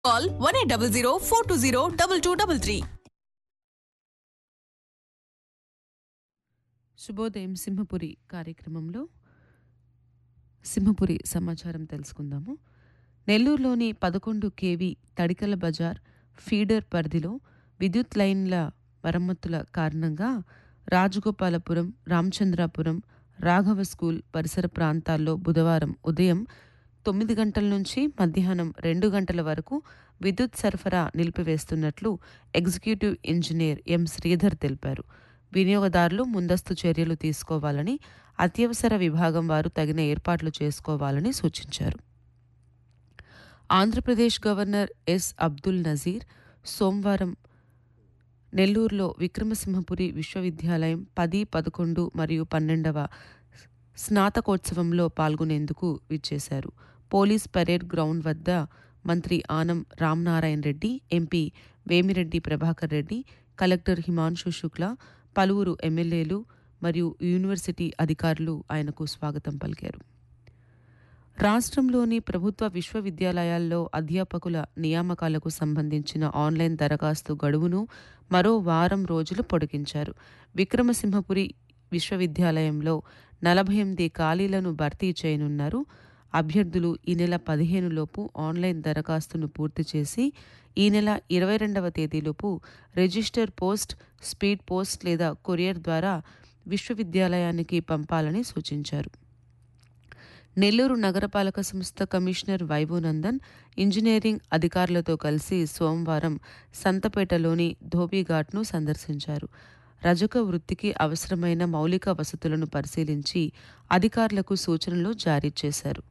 Call 1800 శుభోదయం సింహపురి కార్యక్రమంలో సింహపురి సమాచారం తెలుసుకుందాము నెల్లూరులోని పదకొండు కేవీ తడికల బజార్ ఫీడర్ పరిధిలో విద్యుత్ లైన్ల మరమ్మతుల కారణంగా రాజగోపాలపురం రామచంద్రాపురం రాఘవ స్కూల్ పరిసర ప్రాంతాల్లో బుధవారం ఉదయం తొమ్మిది గంటల నుంచి మధ్యాహ్నం రెండు గంటల వరకు విద్యుత్ సరఫరా నిలిపివేస్తున్నట్లు ఎగ్జిక్యూటివ్ ఇంజనీర్ ఎం శ్రీధర్ తెలిపారు వినియోగదారులు ముందస్తు చర్యలు తీసుకోవాలని అత్యవసర విభాగం వారు తగిన ఏర్పాట్లు చేసుకోవాలని సూచించారు ఆంధ్రప్రదేశ్ గవర్నర్ ఎస్ అబ్దుల్ నజీర్ సోమవారం నెల్లూరులో విక్రమసింహపురి విశ్వవిద్యాలయం పది పదకొండు మరియు పన్నెండవ స్నాతకోత్సవంలో పాల్గొనేందుకు విచ్చేశారు పోలీస్ పరేడ్ గ్రౌండ్ వద్ద మంత్రి ఆనం రామనారాయణ రెడ్డి ఎంపీ వేమిరెడ్డి ప్రభాకర్ రెడ్డి కలెక్టర్ హిమాంశు శుక్లా పలువురు ఎమ్మెల్యేలు మరియు యూనివర్సిటీ అధికారులు ఆయనకు స్వాగతం పలికారు రాష్ట్రంలోని ప్రభుత్వ విశ్వవిద్యాలయాల్లో అధ్యాపకుల నియామకాలకు సంబంధించిన ఆన్లైన్ దరఖాస్తు గడువును మరో వారం రోజులు పొడిగించారు విక్రమసింహపురి విశ్వవిద్యాలయంలో నలభై ఎనిమిది ఖాళీలను భర్తీ చేయనున్నారు అభ్యర్థులు ఈ నెల పదిహేను లోపు ఆన్లైన్ దరఖాస్తును పూర్తి చేసి ఈ నెల ఇరవై రెండవ తేదీలోపు రిజిస్టర్ పోస్ట్ స్పీడ్ పోస్ట్ లేదా కొరియర్ ద్వారా విశ్వవిద్యాలయానికి పంపాలని సూచించారు నెల్లూరు నగరపాలక సంస్థ కమిషనర్ వైభవనందన్ ఇంజనీరింగ్ అధికారులతో కలిసి సోమవారం సంతపేటలోని ధోబీఘాట్ను సందర్శించారు రజక వృత్తికి అవసరమైన మౌలిక వసతులను పరిశీలించి అధికారులకు సూచనలు జారీ చేశారు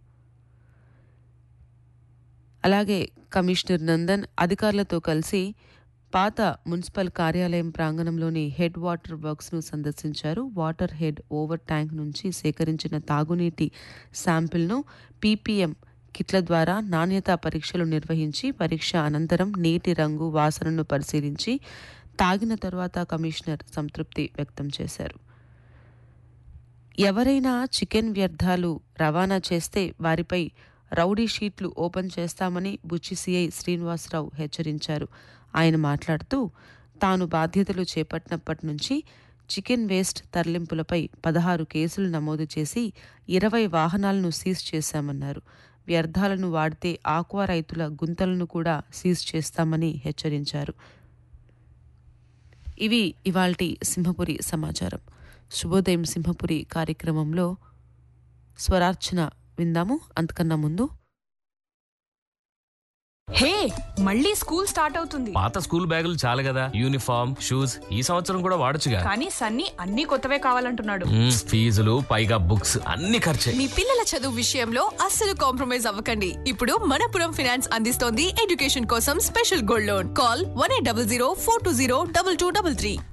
అలాగే కమిషనర్ నందన్ అధికారులతో కలిసి పాత మున్సిపల్ కార్యాలయం ప్రాంగణంలోని హెడ్ వాటర్ వర్క్స్ను సందర్శించారు వాటర్ హెడ్ ఓవర్ ట్యాంక్ నుంచి సేకరించిన తాగునీటి శాంపిల్ను పీపీఎం కిట్ల ద్వారా నాణ్యతా పరీక్షలు నిర్వహించి పరీక్ష అనంతరం నీటి రంగు వాసనను పరిశీలించి తాగిన తర్వాత కమిషనర్ సంతృప్తి వ్యక్తం చేశారు ఎవరైనా చికెన్ వ్యర్థాలు రవాణా చేస్తే వారిపై రౌడీ షీట్లు ఓపెన్ చేస్తామని బుచ్చి సిఐ శ్రీనివాసరావు హెచ్చరించారు ఆయన మాట్లాడుతూ తాను బాధ్యతలు చేపట్టినప్పటి నుంచి చికెన్ వేస్ట్ తరలింపులపై పదహారు కేసులు నమోదు చేసి ఇరవై వాహనాలను సీజ్ చేశామన్నారు వ్యర్థాలను వాడితే ఆక్వా రైతుల గుంతలను కూడా సీజ్ చేస్తామని హెచ్చరించారు ఇవి ఇవాల్టి సింహపురి సమాచారం శుభోదయం సింహపురి కార్యక్రమంలో స్వరార్చన విందాము అంతకన్నా ముందు హే మళ్ళీ స్కూల్ స్టార్ట్ అవుతుంది పాత స్కూల్ బ్యాగులు చాలు కదా యూనిఫామ్ షూస్ ఈ సంవత్సరం కూడా వాడొచ్చుగా కానీ సన్నీ అన్ని కొత్తవే కావాలంటున్నాడు మ్మ్, ఫీజులు పైగా బుక్స్ అన్ని ఖర్చే మీ పిల్లల చదువు విషయంలో అస్సలు కాంప్రమైజ్ అవ్వకండి ఇప్పుడు మనపురం ఫినాన్స్ అందిస్తోంది ఎడ్యుకేషన్ కోసం special gold loan call one eight double zero four two zero double two double three